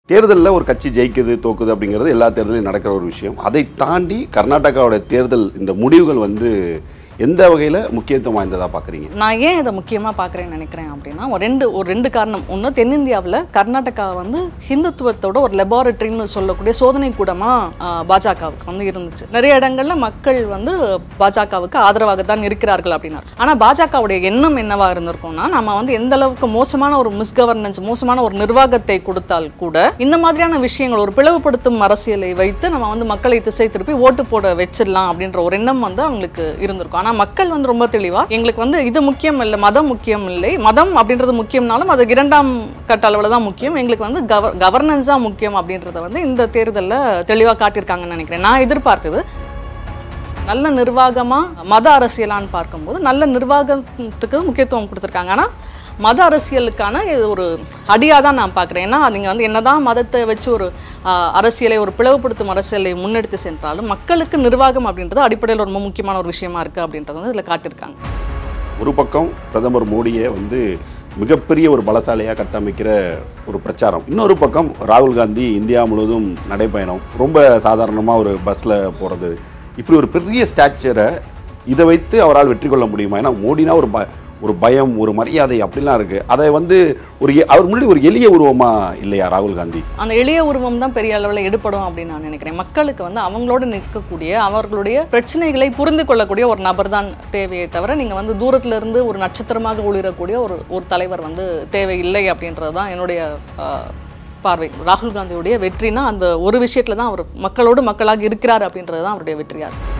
தேர்தலில் ஒரு கட்சி ஜெயிக்குது தோக்குது அப்படிங்கிறது எல்லா தேர்தலையும் நடக்கிற ஒரு விஷயம் அதை தாண்டி கர்நாடகாவோட தேர்தல் இந்த முடிவுகள் வந்து எந்த வகையில் முக்கியத்துவம் வாய்ந்ததாக பார்க்குறீங்க நான் ஏன் இதை முக்கியமாக பார்க்குறேன்னு நினைக்கிறேன் அப்படின்னா ஒரு ரெண்டு ஒரு ரெண்டு காரணம் ஒன்று தென்னிந்தியாவில் கர்நாடகா வந்து ஹிந்துத்துவத்தோட ஒரு லெபார்டரின்னு சொல்லக்கூடிய சோதனை கூடமாக பாஜகவுக்கு வந்து இருந்துச்சு நிறைய இடங்கள்ல மக்கள் வந்து பாஜகவுக்கு ஆதரவாக தான் இருக்கிறார்கள் அப்படின்னு அர்த்தம். ஆனால் பாஜகவுடைய எண்ணம் என்னவா இருந்திருக்கும்னா நம்ம வந்து எந்த அளவுக்கு மோசமான ஒரு மிஸ்கவர்னன்ஸ் மோசமான ஒரு நிர்வாகத்தை கொடுத்தால் கூட இந்த மாதிரியான விஷயங்கள் ஒரு பிளவுபடுத்தும் அரசியலை வைத்து நம்ம வந்து மக்களை திசை திருப்பி ஓட்டு போட வச்சிடலாம் அப்படின்ற ஒரு எண்ணம் வந்து அவங்களுக்கு இருந்திருக்கும் ஆனால் மக்கள் வந்து ரொம்ப தெளிவா எங்களுக்கு வந்து இது முக்கியம் இல்லை மதம் முக்கியம் இல்லை மதம் அப்படின்றது முக்கியம்னாலும் அது இரண்டாம் கட்ட அளவில் தான் முக்கியம் எங்களுக்கு வந்து கவர் கவர்னன்ஸ் தான் முக்கியம் அப்படின்றத வந்து இந்த தேர்தலில் தெளிவாக காட்டியிருக்காங்கன்னு நினைக்கிறேன் நான் எதிர்பார்த்தது நல்ல நிர்வாகமாக மத அரசியலான்னு பார்க்கும்போது நல்ல நிர்வாகத்துக்கு முக்கியத்துவம் கொடுத்துருக்காங்க ஆனால் மத அரசியலுக்கான இது ஒரு அடியாக தான் நான் பார்க்குறேன் ஏன்னா நீங்கள் வந்து என்னதான் மதத்தை வச்சு ஒரு ஆ, அரசியலை ஒரு பிளவுபடுத்தும் அரசியலை முன்னெடுத்து சென்றாலும் மக்களுக்கு நிர்வாகம் அப்படின்றது அடிப்படையில் ரொம்ப முக்கியமான ஒரு விஷயமா இருக்குது அப்படின்றத வந்து இதில் காட்டியிருக்காங்க ஒரு பக்கம் பிரதமர் மோடியை வந்து மிகப்பெரிய ஒரு பலசாலியாக கட்டமைக்கிற ஒரு பிரச்சாரம் இன்னொரு பக்கம் ராகுல் காந்தி இந்தியா முழுவதும் நடைப்பயணம் ரொம்ப சாதாரணமாக ஒரு பஸ்ஸில் போகிறது இப்படி ஒரு பெரிய ஸ்டாச்சரை இதை வைத்து அவரால் வெற்றி கொள்ள முடியுமா ஏன்னா மோடினா ஒரு ப ஒரு பயம் ஒரு மரியாதை அப்படிலாம் இருக்குது அதை வந்து ஒரு எ- அவர் முன்னாடி ஒரு எளிய உருவமாக இல்லையா ராகுல் காந்தி அந்த எளிய உருவம் தான் பெரிய அளவில் எடுப்படும் அப்படின்னு நான் நினைக்கிறேன் மக்களுக்கு வந்து அவங்களோட நிற்கக்கூடிய அவர்களுடைய பிரச்சனைகளை புரிந்து கொள்ளக்கூடிய ஒரு நபர் தான் தேவையே தவிர நீங்கள் வந்து தூரத்துல இருந்து ஒரு நட்சத்திரமாக ஒளிரக்கூடிய ஒரு ஒரு தலைவர் வந்து தேவையில்லை அப்படின்றது தான் என்னுடைய ஆஹ், பார்வை ராகுல் காந்தியுடைய வெற்றினா அந்த ஒரு விஷயத்துல தான் அவர் மக்களோடு மக்களாக இருக்கிறார் அப்படின்றது தான் அவருடைய வெற்றியா இருக்கு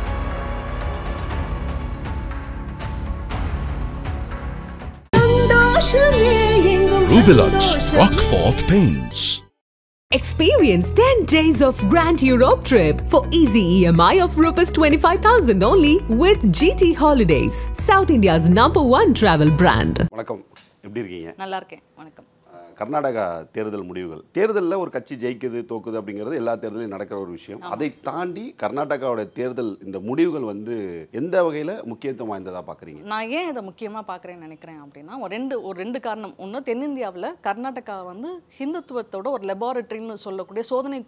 Rubilux Rockfort Paints. Experience 10 days of Grand Europe trip for easy EMI of Rs 25,000 only with GT Holidays, South India's number one travel brand. வணக்கம் எப்படி இருக்கீங்க நல்லா இருக்கேன் வணக்கம் அஹ் கர்நாடகா தேர்தல் முடிவுகள் தேர்தலில் ஒரு கட்சி ஜெயிக்குது தோக்குது அப்படிங்கிறது எல்லா தேர்தலையும் நடக்கிற ஒரு விஷயம் அதை தாண்டி கர்நாடகாவோட தேர்தல் இந்த முடிவுகள் வந்து எந்த வகையில் முக்கியத்துவம் வாய்ந்ததாக பார்க்குறீங்க நான் ஏன் இதை முக்கியமாக பார்க்குறேன்னு நினைக்கிறேன் அப்படின்னா ஒரு ரெண்டு ஒரு ரெண்டு காரணம் ஒன்று தென்னிந்தியாவில் கர்நாடகா வந்து ஹிந்துத்துவத்தோட ஒரு லெபார்டரின்னு சொல்லக்கூடிய சோதனை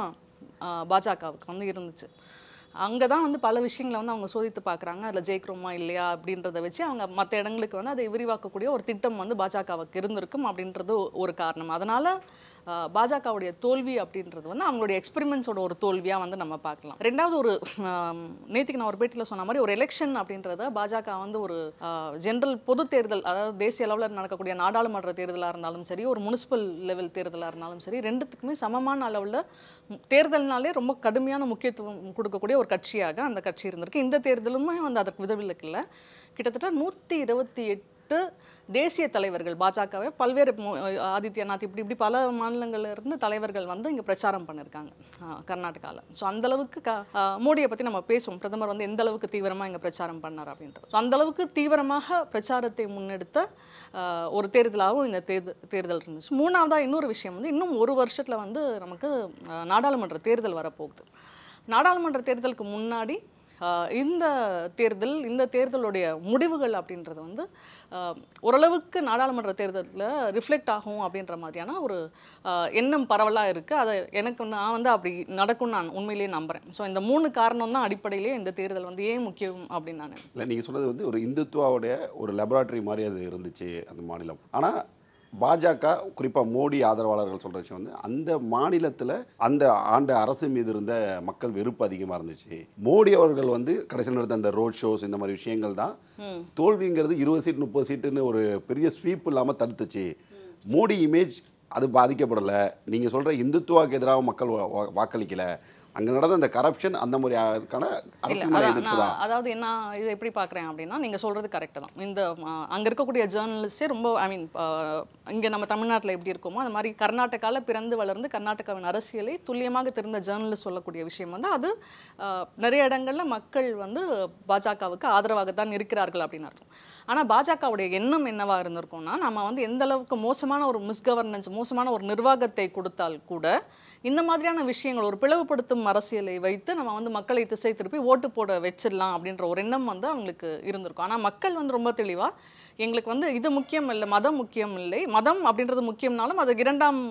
கூடமாக பாஜகவுக்கு வந்து இருந்துச்சு அங்கே தான் வந்து பல விஷயங்களை வந்து அவங்க சோதித்து பார்க்குறாங்க அதில் ஜெயிக்கிறோமா இல்லையா அப்படின்றத வச்சு அவங்க மற்ற இடங்களுக்கு வந்து அதை விரிவாக்கக்கூடிய ஒரு திட்டம் வந்து பாஜகவுக்கு இருந்திருக்கும் அப்படின்றது ஒரு காரணம் அதனால் பாஜகவுடைய தோல்வி அப்படின்றது வந்து அவங்களுடைய எக்ஸ்பெரிமெண்ட்ஸோட ஒரு தோல்வியாக வந்து நம்ம பார்க்கலாம் ரெண்டாவது ஒரு ஆம், நேத்திக்கு நான் ஒரு பேட்டியில் சொன்ன மாதிரி ஒரு எலெக்ஷன் அப்படின்றத பாஜக வந்து ஒரு ஜென்ரல் பொது தேர்தல் அதாவது தேசிய அளவில் நடக்கக்கூடிய நாடாளுமன்ற தேர்தலாக இருந்தாலும் சரி ஒரு முனிசிபல் லெவல் தேர்தலாக இருந்தாலும் சரி ரெண்டுத்துக்குமே சமமான அளவில் தேர்தல்னாலே ரொம்ப கடுமையான முக்கியத்துவம் கொடுக்கக்கூடிய ஒரு கட்சியாக அந்த கட்சி இருந்திருக்கு இந்த தேர்தலுமே வந்து அதற்கு விதவிலக்கு இல்லை கிட்டத்தட்ட நூற்றி இருபத்தி எட்டு தேசிய தலைவர்கள் பாஜகவை பல்வேறு மு- ஆதித்யநாத் இப்படி இப்படி பல மாநிலங்கள்ல இருந்து தலைவர்கள் வந்து இங்கே பிரச்சாரம் பண்ணியிருக்காங்க கர்நாடகாவில் ஸோ அந்தளவுக்கு க ஆ, மோடியை பற்றி நம்ம பேசுவோம் பிரதமர் வந்து எந்த அளவுக்கு தீவிரமாக இங்கே பிரச்சாரம் பண்ணார் அப்படின்றது ஸோ அந்தளவுக்கு தீவிரமாக பிரச்சாரத்தை முன்னெடுத்த ஆ, ஒரு தேர்தலாகவும் இந்த தேர்தல் தேர்தல் இருந்துச்சு மூணாவதாக இன்னொரு விஷயம் வந்து இன்னும் ஒரு வருஷத்தில் வந்து நமக்கு ஆ, நாடாளுமன்ற தேர்தல் வரப்போகுது நாடாளுமன்ற தேர்தலுக்கு முன்னாடி ஆஹ், இந்த தேர்தல் இந்த தேர்தலுடைய முடிவுகள் அப்படின்றது வந்து ஆஹ், ஓரளவுக்கு நாடாளுமன்ற தேர்தலில் ரிஃப்ளெக்ட் ஆகும் அப்படின்ற மாதிரியான ஒரு ஆஹ், எண்ணம் பரவலாக இருக்குது அதை எனக்கு நான் வந்து அப்படி நடக்கும்னு நான் உண்மையிலேயே நம்புகிறேன் ஸோ இந்த மூணு காரணம் தான் அடிப்படையிலேயே இந்த தேர்தல் வந்து ஏன் முக்கியம் அப்படின்னு நான் நினைக்கிறேன். இல்லை நீங்கள் சொன்னது வந்து ஒரு இந்துத்துவாவுடைய ஒரு லெபராட்டரி மாதிரி அது இருந்துச்சு அந்த மாநிலம் ஆனால் பாஜக குறிப்பாக மோடி ஆதரவாளர்கள் சொல்கிற விஷயம் வந்து அந்த மாநிலத்தில் அந்த ஆண்ட அரசு மீது இருந்த மக்கள் வெறுப்பு அதிகமாக இருந்துச்சு மோடி அவர்கள் வந்து கடைசியில் நடந்த அந்த ரோட் ஷோஸ் இந்த மாதிரி விஷயங்கள் தான் தோல்விங்கிறது இருபது சீட் முப்பது சீட்டுன்னு ஒரு பெரிய ஸ்வீப் இல்லாமல் தடுத்துச்சு மோடி இமேஜ் அது பாதிக்கப்படலை நீங்கள் சொல்கிற இந்துத்துவாக்கு எதிராக மக்கள் வா- வா- வாக்களிக்கல அங்கே நடந்த அந்த கரப்ஷன் அந்த மாதிரியான இல்ல அரசியல் மேல அதான் எதிர்ப்பு நான் தான் அதாவது என்ன இதை எப்படி பார்க்குறேன் அப்படின்னா நீங்கள் சொல்கிறது கரெக்டு தான் இந்த அங்கே இருக்கக்கூடிய ஜேர்னலிஸ்டே ரொம்ப ஐ மீன் இங்கே நம்ம தமிழ்நாட்டில் எப்படி இருக்கோமோ அது மாதிரி கர்நாடகாவில் பிறந்து வளர்ந்து கர்நாடகாவின் அரசியலை துல்லியமாக தெரிந்த ஜேர்னலிஸ்ட் சொல்லக்கூடிய விஷயம் வந்து அது ஆஹ், நிறைய இடங்களில் மக்கள் வந்து பாஜகவுக்கு ஆதரவாக தான் இருக்கிறார்கள் அப்படின்னு அர்த்தம் ஆனால் பாஜகவுடைய எண்ணம் என்னவா இருந்திருக்கும்னா நம்ம வந்து எந்த அளவுக்கு மோசமான ஒரு மிஸ்கவர்னன்ஸ் மோசமான ஒரு நிர்வாகத்தை கொடுத்தால் கூட இந்த மாதிரியான விஷயங்கள் ஒரு பிளவுபடுத்தும் அரசியலை வைத்து நம்ம வந்து மக்களை திசை திருப்பி ஓட்டு போட வச்சிடலாம் அப்படின்ற ஒரு எண்ணம் வந்து அவங்களுக்கு இருந்திருக்கும் ஆனால் மக்கள் வந்து ரொம்ப தெளிவாக எங்களுக்கு வந்து இது முக்கியம் இல்லை மதம் முக்கியம் இல்லை மதம் அப்படின்றது முக்கியம்னாலும் அது இரண்டாம்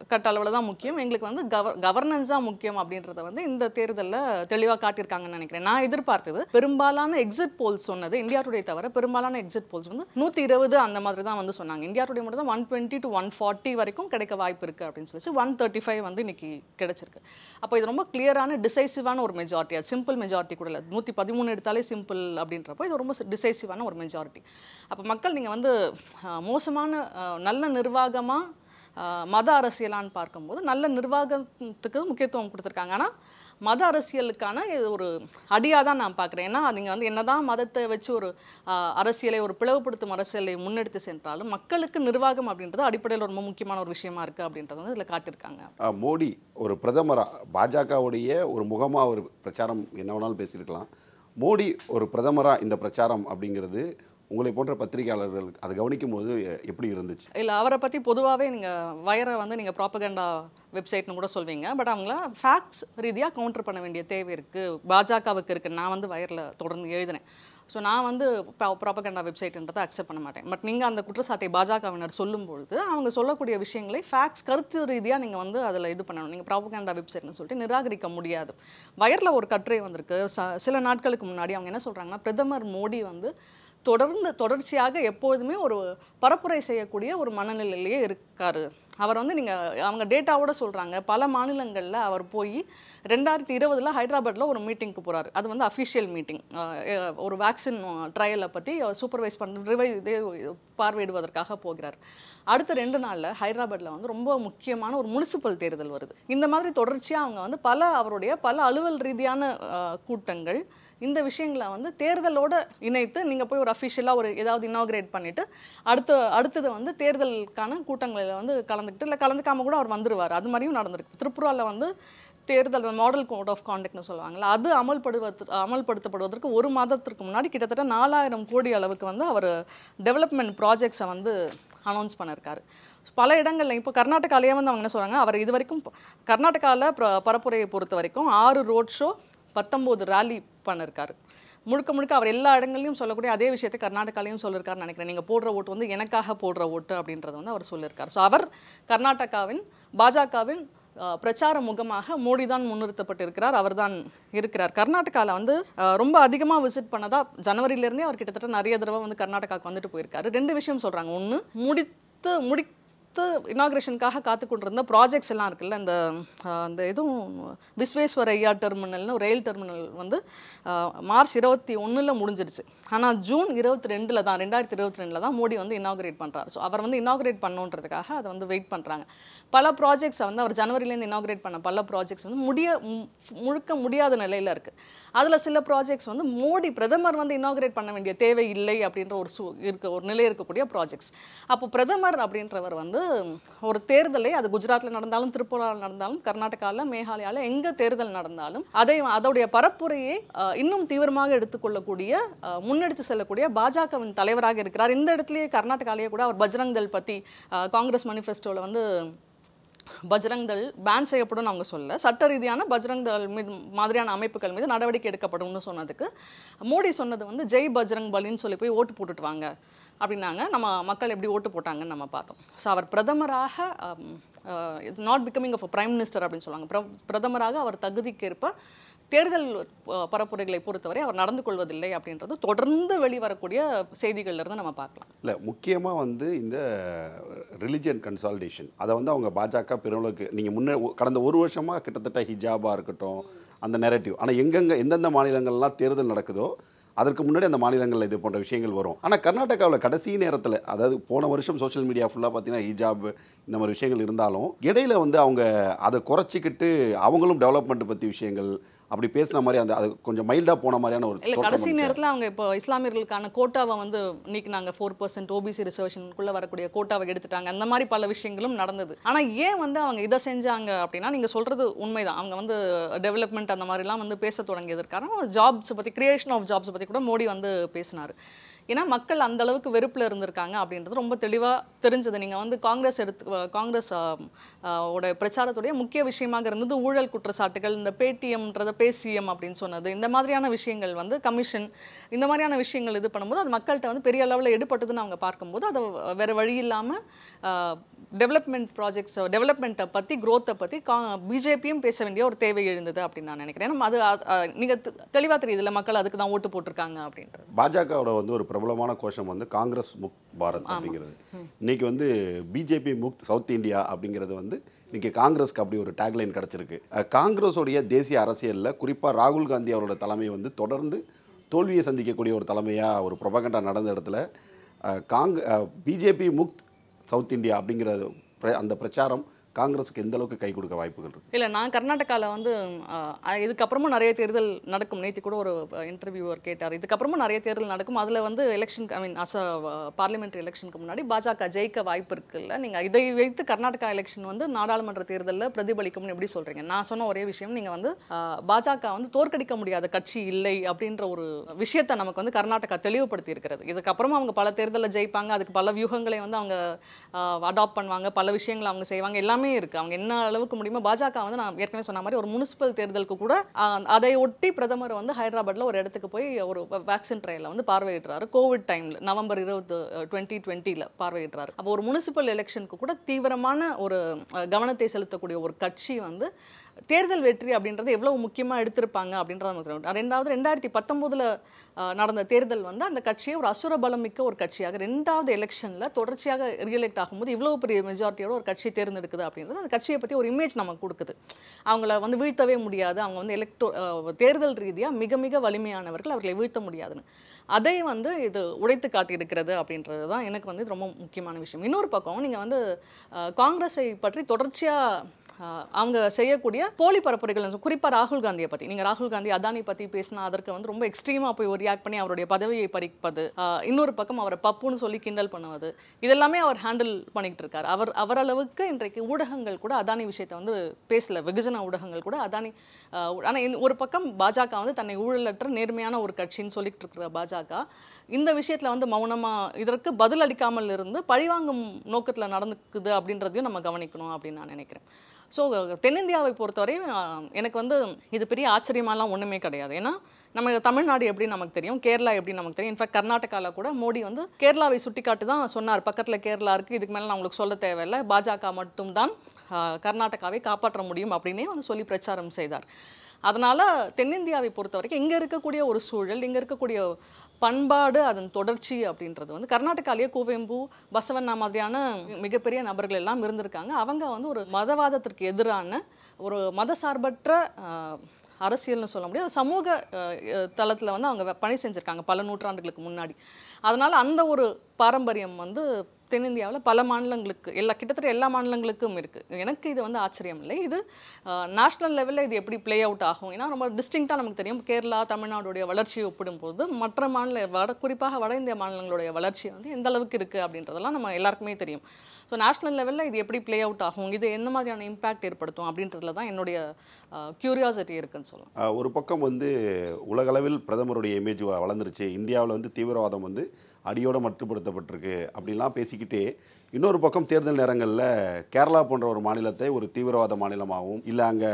கட் அளவில் தான் முக்கியம் எங்களுக்கு வந்து கவர் கவர்னன்ஸ் தான் முக்கியம் அப்படின்றத வந்து இந்த தேர்தலில் தெளிவாக காட்டியிருக்காங்கன்னு நினைக்கிறேன் நான் எதிர்பார்த்தது பெரும்பாலான எக்ஸிட் போல்ஸ் சொன்னது இந்தியா டுடே தவிர பெரும்பாலான எக்ஸிட் போல்ஸ் வந்து நூற்றி இருபது அந்த மாதிரி தான் வந்து சொன்னாங்க இந்தியா டுடே மட்டும் தான் one twenty to one forty வரைக்கும் கிடைக்க வாய்ப்பு இருக்குது அப்படின்னு சொல்லி ஒன் தேர்ட்டி ஃபைவ் வந்து இன்னைக்கு கிடைச்சிருக்கு அப்போ இது ரொம்ப கிளியரான டிசைசிவான ஒரு மெஜாரிட்டி அது சிம்பிள் மெஜாரிட்டி கூட இல்லை நூற்றி பதிமூணு எடுத்தாலே சிம்பிள் அப்படின்றப்போ இது ரொம்ப டிசைசிவான ஒரு மெஜாரிட்டி அப்போ மக்கள் நீங்கள் வந்து அஹ், மோசமான அஹ், நல்ல நிர்வாகமாக மத அரசியலான்னு பார்க்கும்போது நல்ல நிர்வாகத்துக்கு முக்கியத்துவம் கொடுத்துருக்காங்க ஆனால் மத அரசியலுக்கான இது ஒரு அடியாக தான் நான் பார்க்குறேன் ஏன்னா நீங்கள் வந்து என்னதான் மதத்தை வச்சு ஒரு ஆஹ், அரசியலை ஒரு பிளவுபடுத்தும் அரசியலை முன்னெடுத்து சென்றாலும் மக்களுக்கு நிர்வாகம் அப்படின்றது அடிப்படையில் ரொம்ப முக்கியமான ஒரு விஷயமா இருக்குது அப்படின்றது வந்து இதில் காட்டியிருக்காங்க ஆ, மோடி ஒரு பிரதமராக பாஜகவுடைய ஒரு முகமாக ஒரு பிரச்சாரம் என்ன வேணாலும் பேசியிருக்கலாம் மோடி ஒரு பிரதமராக இந்த பிரச்சாரம் அப்படிங்கிறது உங்களை போன்ற பத்திரிகையாளர்கள் அதை கவனிக்கும் போது எ- எப்படி இருந்துச்சு இல்லை அவரை பற்றி பொதுவாகவே நீங்கள் வயரை வந்து நீங்கள் ப்ராப்பகண்டா வெப்சைட்னு கூட சொல்வீங்க பட் அவங்கள ஃபேக்ட்ஸ் ரீதியாக கவுண்டர் பண்ண வேண்டிய தேவை இருக்குது பாஜகவுக்கு இருக்குது நான் வந்து வயரில் தொடர்ந்து எழுதினேன் ஸோ நான் வந்து ப்ராப்பகண்டா வெப்சைட்ன்றதை அக்செப்ட் பண்ண மாட்டேன் பட் நீங்கள் அந்த குற்றச்சாட்டை பாஜகவினர் சொல்லும் பொழுது அவங்க சொல்லக்கூடிய விஷயங்களை ஃபேக்ட்ஸ் கருத்து ரீதியாக நீங்கள் வந்து அதில் இது பண்ணணும் நீங்கள் ப்ராப்பகண்டா வெப்சைட்னு சொல்லிட்டு நிராகரிக்க முடியாது வயரில் ஒரு கட்டுரை வந்திருக்கு ச சில நாட்களுக்கு முன்னாடி அவங்க என்ன சொல்கிறாங்கன்னா பிரதமர் மோடி வந்து தொடர்ந்து தொடர்ச்சியாக எப்பொழுதுமே ஒரு பரப்புரை செய்யக்கூடிய ஒரு மனநிலையிலேயே இருக்காரு அவர் வந்து நீங்கள் அவங்க டேட்டாவோட சொல்கிறாங்க பல மாநிலங்களில் அவர் போய் ரெண்டாயிரத்தி இருபதில் ஹைதராபாத்தில் ஒரு மீட்டிங்க்கு போகிறாரு அது வந்து அஃபிஷியல் மீட்டிங் ஒரு வேக்சின் ட்ரையலை பற்றி சூப்பர்வைஸ் பண்ண ரிவை இதே பார்வையிடுவதற்காக போகிறார் அடுத்த ரெண்டு நாளில் ஹைதராபாத்தில் வந்து ரொம்ப முக்கியமான ஒரு முனிசிபல் தேர்தல் வருது இந்த மாதிரி தொடர்ச்சியாக அவங்க வந்து பல அவருடைய பல அலுவல் ரீதியான அஹ், கூட்டங்கள் இந்த விஷயங்களை வந்து தேர்தலோட இணைத்து நீங்கள் போய் ஒரு அஃபிஷியலாக ஒரு ஏதாவது இனாகிரேட் பண்ணிவிட்டு அடுத்த அடுத்தது வந்து தேர்தலுக்கான கூட்டங்களில் வந்து கலந்துக்கிட்டு இல்லை கலந்துக்காம கூட அவர் வந்துருவார் அது மாதிரியும் நடந்திருக்கு திரிபுராவில் வந்து தேர்தல் மாடல் கோட் ஆஃப் கான்டக்ட்னு சொல்லுவாங்கல்ல அது அமல்படுவது அமல்படுத்தப்படுவதற்கு ஒரு மாதத்திற்கு முன்னாடி கிட்டத்தட்ட நாலாயிரம் கோடி அளவுக்கு வந்து அவர் டெவலப்மெண்ட் ப்ராஜெக்ட்ஸை வந்து அனௌன்ஸ் பண்ணியிருக்காரு பல இடங்கள்ல இப்போ கர்நாடகாலேயே வந்து அவங்க என்ன சொல்கிறாங்க அவர் இது வரைக்கும் கர்நாடகாவில் பரப்புரையை பொறுத்த வரைக்கும் ஆறு ரோட் ஷோ பத்தொம்போது ரேலி பண்ணிருக்காரு முழுக்க முழுக்க அவர் எல்லா இடங்கள்லையும் சொல்லக்கூடிய அதே விஷயத்தை கர்நாடகாலையும் சொல்லியிருக்காருன்னு நினைக்கிறேன் நீங்கள் போடுற ஓட்டு வந்து எனக்காக போடுற ஓட்டு அப்படின்றத வந்து அவர் சொல்லியிருக்கார் ஸோ அவர் கர்நாடகாவின் பாஜகவின் அஹ், பிரச்சார முகமாக மோடி தான் முன்னிறுத்தப்பட்டிருக்கிறார் அவர் தான் இருக்கிறார் கர்நாடகாவில் வந்து அஹ், ரொம்ப அதிகமாக விசிட் பண்ணதா ஜனவரியிலேருந்தே அவர் கிட்டத்தட்ட நிறைய தடவை வந்து கர்நாடகாவுக்கு வந்துட்டு போயிருக்காரு ரெண்டு விஷயம் சொல்கிறாங்க ஒன்று முடித்து முடி அடுத்து இனாக்ரேஷனுக்காக காத்து கொண்டிருந்த ப்ராஜெக்ட்ஸ் எல்லாம் இருக்குல்ல இந்த அஹ், அந்த எதுவும் விஸ்வேஸ்வர ஐயா டெர்மினல்னு ஒரு ரயில் டெர்மினல் வந்து அஹ், மார்ச் இருபத்தி ஒன்றில் முடிஞ்சிருச்சு ஆனால் ஜூன் இருபத்தி ரெண்டில் தான் ரெண்டாயிரத்தி இருபத்தி ரெண்டில் தான் மோடி வந்து இனாக்ரேட் பண்ணுறாரு ஸோ அவர் வந்து இனாக்ரேட் பண்ணுன்றதுக்காக அதை வந்து வெயிட் பண்ணுறாங்க பல ப்ராஜெக்ட்ஸை வந்து அவர் ஜனவரிலேருந்து இனாக்ரேட் பண்ண பல ப்ராஜெக்ட்ஸ் வந்து முடிய மு- முழுக்க முடியாத நிலையில் இருக்குது அதில் சில ப்ராஜெக்ட்ஸ் வந்து மோடி பிரதமர் வந்து இனாக்ரேட் பண்ண வேண்டிய தேவை இல்லை அப்படின்ற ஒரு சூ இருக்க ஒரு நிலை இருக்கக்கூடிய ப்ராஜெக்ட்ஸ் அப்போ பிரதமர் அப்படின்றவர் வந்து ஒரு தேர்தலை அது குஜராத்தில் நடந்தாலும் திரிபுராவில் நடந்தாலும் கர்நாடகாவில் மேகாலயாவில் எங்கே தேர்தல் நடந்தாலும் அதை அதோடைய பரப்புரையை அஹ், இன்னும் தீவிரமாக எடுத்துக்கொள்ளக்கூடிய அஹ், முன்னெடுத்து செல்லக்கூடிய பாஜகவின் தலைவராக இருக்கிறார் இந்த இடத்துலயே கர்நாடகாலேயே கூட அவர் பஜ்ரங் தள் பற்றி அஹ், காங்கிரஸ் manifestoல வந்து பஜ்ரங் தள் பேன் செய்யப்படும் அவங்க சொல்ல சட்ட ரீதியான பஜ்ரங் தள் மீது மாதிரியான அமைப்புகள் மீது நடவடிக்கை எடுக்கப்படும்னு சொன்னதுக்கு மோடி சொன்னது வந்து ஜெய் பஜ்ரங் பலின்னு சொல்லி போய் ஓட்டு போட்டுட்டு வாங்க அப்படின்னாங்க நம்ம மக்கள் எப்படி ஓட்டு போட்டாங்கன்னு நம்ம பார்த்தோம் ஸோ அவர் பிரதமராக it's not becoming of prime minister அப்படின்னு சொல்லுவாங்க பிர- பிரதமராக அவர் தகுதிக்கேற்ப தேர்தல் அஹ், பரப்புரைகளை பொறுத்தவரை அவர் நடந்து கொள்வதில்லை அப்படின்றது தொடர்ந்து வெளிவரக்கூடிய செய்திகள்ல இருந்து நம்ம பார்க்கலாம் இல்லை முக்கியமாக வந்து இந்த ரிலிஜியன் கன்சால்டேஷன் அதை வந்து அவங்க பாஜக பெருமளவுக்கு நீங்கள் முன்னே கடந்த ஒரு வருஷமாக கிட்டத்தட்ட ஹிஜாபாக இருக்கட்டும் அந்த நெரட்டிவ் ஆனால் எங்கெங்கே எந்தெந்த மாநிலங்கள்லாம் தேர்தல் நடக்குதோ அதற்கு முன்னாடி அந்த மாநிலங்களில் இது போன்ற விஷயங்கள் வரும் ஆனால் கர்நாடகாவில் கடைசி நேரத்தில் அதாவது போன வருஷம் சோஷியல் மீடியா ஃபுல்லாக பார்த்தீங்கன்னா ஹிஜாப் இந்த மாதிரி விஷயங்கள் இருந்தாலும் இடையில வந்து அவங்க அதை குறைச்சிக்கிட்டு அவங்களும் டெவலப்மெண்ட் பற்றி விஷயங்கள் அப்படி பேசின மாதிரி அந்த அது கொஞ்சம் மைல்டாக போன மாதிரியான ஒரு இல்ல தோற்றம் கடைசி வந்துச்சு. நேரத்துல அவங்க இப்போ இஸ்லாமியர்களுக்கான கோட்டாவை வந்து நீக்கினாங்க ஃபோர் பர்சன்ட் ஓபிசி ரிசர்வேஷனுக்குள்ள வரக்கூடிய கோட்டாவை எடுத்துட்டாங்க அந்த மாதிரி பல விஷயங்களும் நடந்தது ஆனா ஏன் வந்து அவங்க இதை செஞ்சாங்க அப்படின்னா நீங்க சொல்றது உண்மைதான் அவங்க வந்து டெவலப்மெண்ட் அந்த மாதிரிலாம் வந்து பேச தொடங்கியதற்கான ஜாப்ஸ் பத்தி கிரியேஷன் ஆஃப் ஜாப்ஸ் பத்தி கூட மோடி வந்து பேசினாரு ஏன்னா மக்கள் அந்த அளவுக்கு வெறுப்பில் இருந்திருக்காங்க அப்படின்றது ரொம்ப தெளிவாக தெரிஞ்சது நீங்கள் வந்து காங்கிரஸ் எடுத்து அஹ் காங்கிரஸ் ஆம், ஆஹ் உடைய பிரச்சாரத்துடைய முக்கிய விஷயமாக இருந்தது ஊழல் குற்றச்சாட்டுகள் இந்த பேடிஎம்ன்றத பேசிஎம் அப்படின்னு சொன்னது இந்த மாதிரியான விஷயங்கள் வந்து கமிஷன் இந்த மாதிரியான விஷயங்கள் இது பண்ணும்போது அது மக்கள்கிட்ட வந்து பெரிய அளவில் எடுபட்டதுன்னு அவங்க பார்க்கும்போது அதை வேறு வழி இல்லாமல் டெவலப்மெண்ட் ப்ராஜெக்ட்ஸ் டெவலப்மெண்ட்டை பற்றி க்ரோத்தை பற்றி கா பிஜேபியும் பேச வேண்டிய ஒரு தேவை எழுந்தது அப்படின்னு நான் நினைக்கிறேன் ஏன்னா அது நீங்கள் தெளிவாக தெரியுதுல்ல மக்கள் அதுக்கு தான் ஓட்டு போட்டிருக்காங்க அப்படின்றது பாஜகவோட வந்து ஒரு பிரபலமான கோஷம் வந்து காங்கிரஸ் முக்த் பாரத் அப்படிங்கிறது இன்னைக்கு வந்து பிஜேபி முக்த் சவுத் இந்தியா அப்படிங்கிறது வந்து இன்னைக்கு காங்கிரஸ்க்கு அப்படி ஒரு டேக்லைன் கிடச்சிருக்கு காங்கிரஸோடைய தேசிய அரசியலில் குறிப்பாக ராகுல் காந்தி அவரோட தலைமை வந்து தொடர்ந்து தோல்வியை சந்திக்கக்கூடிய ஒரு தலைமையாக ஒரு ப்ரொபகண்டா நடந்த இடத்துல அஹ், காங் பிஜேபி முக்த் சவுத் இந்தியா அப்படிங்கிற பிர- அந்த பிரச்சாரம் காங்கிரஸுக்கு எந்த அளவுக்கு கை கொடுக்க வாய்ப்புகள் இருக்கு இல்லை நான் கர்நாடகாவில் வந்து ஆஹ், இதுக்கப்புறமும் நிறைய தேர்தல் நடக்கும் நேற்று கூட ஒரு இன்டர்வியூவர் கேட்டார் இதுக்கப்புறமும் நிறைய தேர்தல் நடக்கும் அதில் வந்து election I mean as parliamentary எலெக்ஷனுக்கு முன்னாடி பாஜக ஜெயிக்க வாய்ப்பு இருக்குல்ல நீங்கள் இதை வைத்து கர்நாடகா எலெக்ஷன் வந்து நாடாளுமன்ற தேர்தலில் பிரதிபலிக்கும்னு எப்படி சொல்கிறீங்க நான் சொன்ன ஒரே விஷயம் நீங்கள் வந்து ஆஹ், பாஜக வந்து தோற்கடிக்க முடியாத கட்சி இல்லை அப்படின்ற ஒரு விஷயத்தை நமக்கு வந்து கர்நாடகா தெளிவுபடுத்தி இருக்கிறது இதுக்கப்புறமா அவங்க பல தேர்தலில் ஜெயிப்பாங்க அதுக்கு பல வியூகங்களை வந்து அவங்க அடாப்ட் பண்ணுவாங்க பல விஷயங்களை அவங்க செய்வாங்க எல்லாமே இருக்குது அவங்க என்ன அளவுக்கு முடியுமோ பாஜக வந்து நான் ஏற்கனவே சொன்ன மாதிரி ஒரு முனிசிபல் தேர்தலுக்கு கூட ஆஹ், அதை ஒட்டி பிரதமர் வந்து ஹைதராபாத்தில் ஒரு இடத்துக்கு போய் ஒரு வேக்சின் ட்ரையலை வந்து பார்வையிடுறாரு கோவிட் டைமில் நவம்பர் இருபது டுவெண்ட்டி டுவெண்ட்டியில் பார்வையிடுறாரு அப்போ ஒரு முனிசிபல் எலெக்ஷனுக்கு கூட தீவிரமான ஒரு அஹ், கவனத்தை செலுத்தக்கூடிய ஒரு கட்சி வந்து தேர்தல் வெற்றி அப்படின்றது எவ்வளவு முக்கியமாக எடுத்திருப்பாங்க அப்படின்றது நமக்கு தெரியும். ரெண்டாவது ரெண்டாயிரத்தி பத்தொம்போதில் நடந்த தேர்தல் வந்து அந்த கட்சியை ஒரு அசுர பலம் மிக்க ஒரு கட்சியாக ரெண்டாவது எலெக்ஷனில் தொடர்ச்சியாக ரியலெக்ட் ஆகும்போது இவ்வளோ பெரிய மெஜாரிட்டியோட ஒரு கட்சி தேர்ந்தெடுக்குது அப்படின்றது அந்த கட்சியை பற்றி ஒரு இமேஜ் நமக்கு கொடுக்குது அவங்கள வந்து வீழ்த்தவே முடியாது அவங்க வந்து எலக்ட்ரோ தேர்தல் ரீதியாக மிக மிக வலிமையானவர்கள் அவர்களை வீழ்த்த முடியாதுன்னு அதை வந்து இது உடைத்து காட்டியிருக்கிறது அப்படின்றது தான் எனக்கு வந்து இது ரொம்ப முக்கியமான விஷயம் இன்னொரு பக்கம் நீங்கள் வந்து அஹ், காங்கிரஸை பற்றி தொடர்ச்சியாக ஆஹ் அவங்க செய்யக்கூடிய போலி பரப்புரைகள் குறிப்பாக ராகுல் காந்தியை பற்றி நீங்கள் ராகுல் காந்தி அதானி பற்றி பேசினா அதற்கு வந்து ரொம்ப எக்ஸ்ட்ரீமாக போய் ஒரு ரியாக்ட் பண்ணி அவருடைய பதவியை பறிப்பது ஆஹ் இன்னொரு பக்கம் அவரை பப்புன்னு சொல்லி கிண்டல் பண்ணுவது இதெல்லாமே அவர் ஹேண்டில் பண்ணிக்கிட்டு இருக்கார் அவர் அவரளவுக்கு இன்றைக்கு ஊடகங்கள் கூட அதானி விஷயத்தை வந்து பேசல வெகுஜன ஊடகங்கள் கூட அதானி ஆனால் ஒரு பக்கம் பாஜக வந்து தன்னை ஊழலற்ற நேர்மையான ஒரு கட்சின்னு சொல்லிட்டு இருக்கிற பாஜக இந்த விஷயத்தில் வந்து மௌனமாக இதற்கு பதில் அளிக்காமல் இருந்து பழிவாங்கும் நோக்கத்தில் நடந்துக்குது அப்படின்றதையும் நம்ம கவனிக்கணும் அப்படின்னு நான் நினைக்கிறேன் ஸோ தென்னிந்தியாவை பொறுத்தவரை ஆஹ், எனக்கு வந்து இது பெரிய ஆச்சரியமாலாம் ஒன்றுமே கிடையாது ஏன்னா நம்ம தமிழ்நாடு எப்படி நமக்கு தெரியும் கேரளா எப்படி நமக்கு தெரியும் இன்ஃபேக்ட் கர்நாடகாவில் கூட மோடி வந்து கேரளாவை சுட்டிக்காட்டு தான் சொன்னார் பக்கத்தில் கேரளா இருக்குது இதுக்கு மேலே நான் உங்களுக்கு சொல்ல தேவையில்லை பாஜக மட்டும்தான் ஆஹ், கர்நாடகாவை காப்பாற்ற முடியும் அப்படின்னே வந்து சொல்லி பிரச்சாரம் செய்தார் அதனால் தென்னிந்தியாவை பொறுத்த வரைக்கும் இங்கே இருக்கக்கூடிய ஒரு சூழல் இங்கே இருக்கக்கூடிய பண்பாடு அதன் தொடர்ச்சி அப்படின்றது வந்து கர்நாடகாலேயே குவெம்பு பசவண்ணா மாதிரியான மிகப்பெரிய நபர்கள் எல்லாம் இருந்திருக்காங்க அவங்க வந்து ஒரு மதவாதத்திற்கு எதிரான ஒரு மதசார்பற்ற ஆஹ், அரசியல்னு சொல்ல முடியாது சமூக தளத்தில் வந்து அவங்க பணி செஞ்சுருக்காங்க பல நூற்றாண்டுகளுக்கு முன்னாடி அதனால் அந்த ஒரு பாரம்பரியம் வந்து தென்னிந்தியாவில் பல மாநிலங்களுக்கு எல்லா கிட்டத்தட்ட எல்லா மாநிலங்களுக்கும் இருக்குது எனக்கு இது வந்து ஆச்சரியம் இல்லை இது நேஷ்னல் லெவலில் இது எப்படி ப்ளே அவுட் ஆகும் ஏன்னா ரொம்ப டிஸ்டிங்க்டாக நமக்கு தெரியும் கேரளா தமிழ்நாடுடைய வளர்ச்சியை ஒப்பிடும்போது மற்ற மாநில வட குறிப்பாக வட இந்திய மாநிலங்களுடைய வளர்ச்சி வந்து எந்த அளவுக்கு இருக்குது அப்படின்றதெல்லாம் நம்ம எல்லாருக்குமே தெரியும் ஸோ நேஷ்னல் லெவலில் இது எப்படி ப்ளே அவுட் ஆகும் இது என்ன மாதிரியான இம்பேக்ட் ஏற்படுத்தும் அப்படின்றதுல தான் என்னுடைய க்யூரியாசிட்டி இருக்குன்னு சொல்லலாம் ஆஹ் ஒரு பக்கம் வந்து உலகளவில் பிரதமருடைய இமேஜ் வளர்ந்துருச்சு இந்தியாவில் வந்து தீவிரவாதம் வந்து அடியோடு மட்டுப்படுத்தப்பட்டிருக்கு அப்படிலாம் பேசிக்கிட்டே இன்னொரு பக்கம் தேர்தல் நேரங்களில் கேரளா போன்ற ஒரு மாநிலத்தை ஒரு தீவிரவாத மாநிலமாகவும் இல்லை அங்கே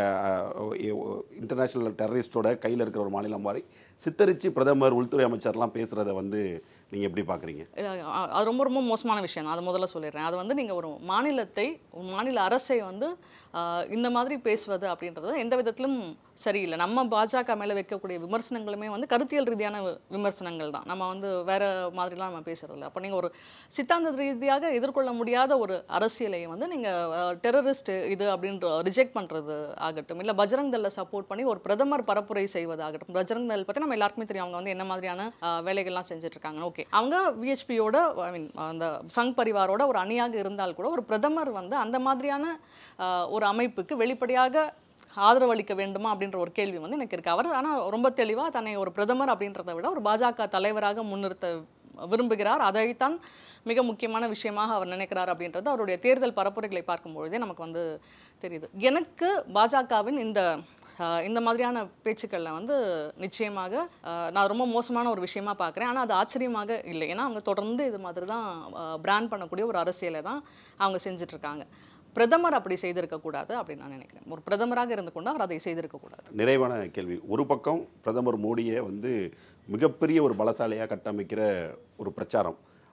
இன்டர்நேஷ்னல் டெரரிஸ்டோட கையில் இருக்கிற ஒரு மாநிலம் மாதிரி சித்தரித்து பிரதமர் உள்துறை அமைச்சர்லாம் பேசுகிறத வந்து நீங்கள் எப்படி பார்க்குறீங்க இல்ல, அ- அது ரொம்ப ரொம்ப மோசமான விஷயம் நான் அதை முதல்ல சொல்லிடுறேன் அது வந்து நீங்கள் ஒரு மாநிலத்தை ஒரு மாநில அரசை வந்து ஆஹ், இந்த மாதிரி பேசுவது அப்படின்றது எந்த விதத்திலும் சரியில்லை நம்ம பாஜக மேலே வைக்கக்கூடிய விமர்சனங்களுமே வந்து கருத்தியல் ரீதியான வி- விமர்சனங்கள் தான் நம்ம வந்து வேற மாதிரிலாம் நம்ம பேசுறதில்ல அப்போ நீங்கள் ஒரு சித்தாந்த ரீதியாக எதிர்கொள்ள முடியாத ஒரு அரசியலை வந்து நீங்கள் டெரரிஸ்ட் இது அப்படின்ற ரிஜெக்ட் பண்ணுறது ஆகட்டும் இல்லை பஜ்ரங் தல்ல சப்போர்ட் பண்ணி ஒரு பிரதமர் பரப்புரை செய்வதாகட்டும் பஜ்ரங் தல் பற்றி நம்ம எல்லாருக்குமே தெரியும் அவங்க வந்து என்ன மாதிரியான ஆஹ், வேலைகள்லாம் செஞ்சுட்டு இருக்காங்க ஓகே அவங்க விஹெச்பியோட ஐ மீன் அந்த சங் பரிவாரோட ஒரு அணியாக இருந்தால் கூட ஒரு பிரதமர் வந்து அந்த மாதிரியான ஆஹ், ஒரு அமைப்புக்கு வெளிப்படையாக ஆதரவு அளிக்க வேண்டுமா அப்படின்ற ஒரு கேள்வி வந்து எனக்கு இருக்கு அவர் ஆனால் ரொம்ப தெளிவாக தன்னை ஒரு பிரதமர் அப்படின்றத விட ஒரு பாஜக தலைவராக முன்னிறுத்த விரும்புகிறார் அதைத்தான் மிக முக்கியமான விஷயமாக அவர் நினைக்கிறார் அப்படின்றது அவருடைய தேர்தல் பரப்புரைகளை பார்க்கும்பொழுதே நமக்கு வந்து தெரியுது எனக்கு பாஜகவின் இந்த ஆஹ், இந்த மாதிரியான பேச்சுக்களில் வந்து நிச்சயமாக ஆஹ், நான் ரொம்ப மோசமான ஒரு விஷயமா பார்க்குறேன் ஆனால் அது ஆச்சரியமாக இல்லை ஏன்னா அவங்க தொடர்ந்து இது மாதிரி தான் பிராண்ட் பண்ணக்கூடிய ஒரு அரசியலை தான் அவங்க செஞ்சுட்டு இருக்காங்க பிரதமர் அப்படி செய்திருக்கக்கூடாது அப்படின்னு நான் நினைக்கிறேன் ஒரு பிரதமராக இருந்து கொண்டு அவர் அதை செய்திருக்கக்கூடாது நிறைவான கேள்வி ஒரு பக்கம் பிரதமர் மோடியை வந்து மிகப்பெரிய ஒரு பலசாலியாக கட்டமைக்கிற ஒரு பிரச்சாரம்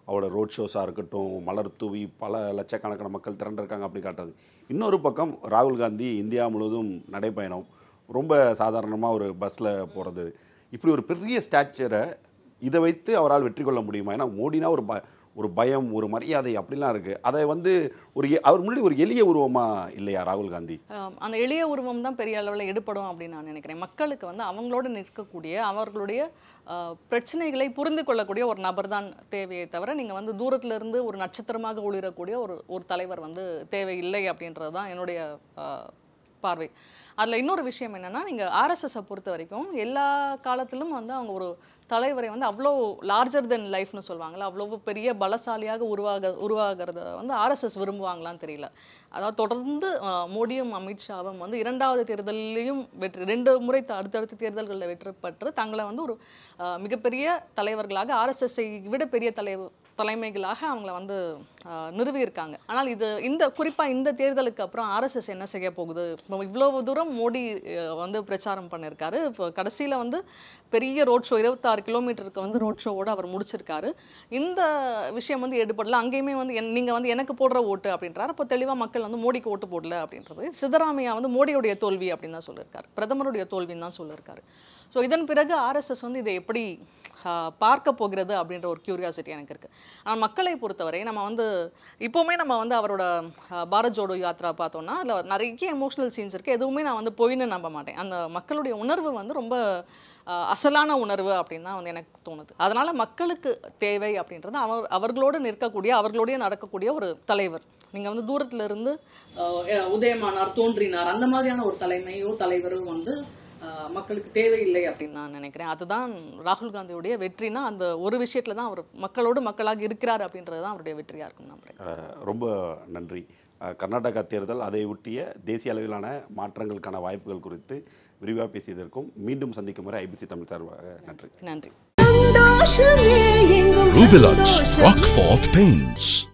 அவரோட ரோட் ஷோஸாக இருக்கட்டும் மலர் தூவி பல லட்சக்கணக்கான மக்கள் திரண்டிருக்காங்க அப்படி காட்டுறது இன்னொரு பக்கம் ராகுல் காந்தி இந்தியா முழுவதும் நடைப்பயணம் ரொம்ப சாதாரணமாக ஒரு பஸ்ஸில் போகிறது இப்படி ஒரு பெரிய ஸ்டாச்சரை இதை வைத்து அவரால் வெற்றி கொள்ள முடியுமா ஏன்னா மோடினா ஒரு ப ஒரு பயம் ஒரு மரியாதை அப்படிலாம் இருக்குது அதை வந்து ஒரு எ- அவர் முன்னாடி ஒரு எளிய உருவமாக இல்லையா ராகுல் காந்தி ஆம், அந்த எளிய உருவம் தான் பெரிய அளவில் எடுப்படும் அப்படின்னு நான் நினைக்கிறேன் மக்களுக்கு வந்து அவங்களோட நிற்கக்கூடிய அவர்களுடைய ஆ, பிரச்சனைகளை புரிந்து கொள்ளக்கூடிய ஒரு நபர் தான் தேவையே தவிர நீங்கள் வந்து தூரத்துல இருந்து ஒரு நட்சத்திரமாக ஒளிரக்கூடிய ஒரு ஒரு தலைவர் வந்து தேவையில்லை அப்படின்றது தான் என்னுடைய ஆ, பார்வை அதில் இன்னொரு விஷயம் என்னென்னா நீங்கள் ஆர்எஸ்எஸை பொறுத்த வரைக்கும் எல்லா காலத்திலும் வந்து அவங்க ஒரு தலைவரை வந்து அவ்வளோ லார்ஜர் தென் லைஃப்னு சொல்லுவாங்கல்ல அவ்வளோ பெரிய பலசாலியாக உருவாக உருவாகிறத வந்து ஆர்எஸ்எஸ் விரும்புவாங்களான்னு தெரியல அதாவது தொடர்ந்து அஹ், மோடியும் அமித்ஷாவும் வந்து இரண்டாவது தேர்தலிலையும் வெற்றி ரெண்டு முறை த- அடுத்தடுத்த தேர்தல்களில் வெற்றி பெற்று தங்களை வந்து ஒரு அஹ், மிகப்பெரிய தலைவர்களாக ஆர்எஸ்எஸ்ஐ விட பெரிய தலைவர் தலைமைகளாக அவங்கள வந்து ஆஹ், நிறுவியிருக்காங்க ஆனால் இது இந்த குறிப்பாக இந்த தேர்தலுக்கு அப்புறம் ஆர்எஸ்எஸ் என்ன செய்ய போகுது இப்போ இவ்வளவு தூரம் மோடி ஆஹ், வந்து பிரச்சாரம் பண்ணியிருக்காரு இப்போ கடைசியில் வந்து பெரிய ரோட் ஷோ இருபத்தாறு கிலோமீட்டருக்கு வந்து ரோட் ஷோவோட அவர் முடிச்சிருக்காரு இந்த விஷயம் வந்து எடுபடல அங்கேயுமே வந்து என் நீங்கள் வந்து எனக்கு போடுற ஓட்டு அப்படின்றாரு அப்போ தெளிவாக மக்கள் வந்து மோடிக்கு ஓட்டு போடல அப்படின்றது சித்தராமையா வந்து மோடியுடைய தோல்வி அப்படின்னு தான் சொல்லியிருக்காரு பிரதமருடைய தோல்வின்னு தான் சொல்லியிருக்காரு ஸோ இதன் பிறகு ஆர்எஸ்எஸ் வந்து இதை எப்படி ஆஹ், பார்க்க போகிறது அப்படின்ற ஒரு கியூரியாசிட்டி எனக்கு இருக்குது ஆனால் மக்களை பொறுத்தவரை நம்ம வந்து இப்போவுமே நம்ம வந்து அவரோட ஆஹ், பாரத் ஜோடோ யாத்ரா பார்த்தோம்னா அதில் நிறைய எமோஷனல் சீன்ஸ் இருக்குது எதுவுமே நான் வந்து பொய்ன்னு நம்ப மாட்டேன் அந்த மக்களுடைய உணர்வு வந்து ரொம்ப ஆஹ், அசலான உணர்வு அப்படின்னு தான் வந்து எனக்கு தோணுது அதனால் மக்களுக்கு தேவை அப்படின்றது அவர் அவர்களோடு நிற்கக்கூடிய அவர்களோடய நடக்கக்கூடிய ஒரு தலைவர் நீங்கள் வந்து தூரத்துல இருந்து ஆஹ், உதயமானார் தோன்றினார் அந்த மாதிரியான ஒரு தலைமையோ தலைவரோ வந்து ஆஹ் மக்களுக்கு தேவையில்லை அப்படின்னு நான் நினைக்கிறேன் அதுதான் ராகுல் காந்தியுடைய வெற்றினா அந்த ஒரு விஷயத்துல தான் அவர் மக்களோடு மக்களாக இருக்கிறார் அப்படின்றது தான் அவருடைய வெற்றியாக இருக்கும் நம்புறேன் அஹ், ரொம்ப நன்றி அஹ், கர்நாடகா தேர்தல் அதை ஒட்டிய தேசிய அளவிலான மாற்றங்களுக்கான வாய்ப்புகள் குறித்து விரிவாக பேசியதற்கும் மீண்டும் சந்திக்கும் வரை ஐபிசி தமிழ் சார்பாக நன்றி நன்றி சந்தோஷமே எங்கும் Rubilux சந்தோஷமே. Rockfort Paints.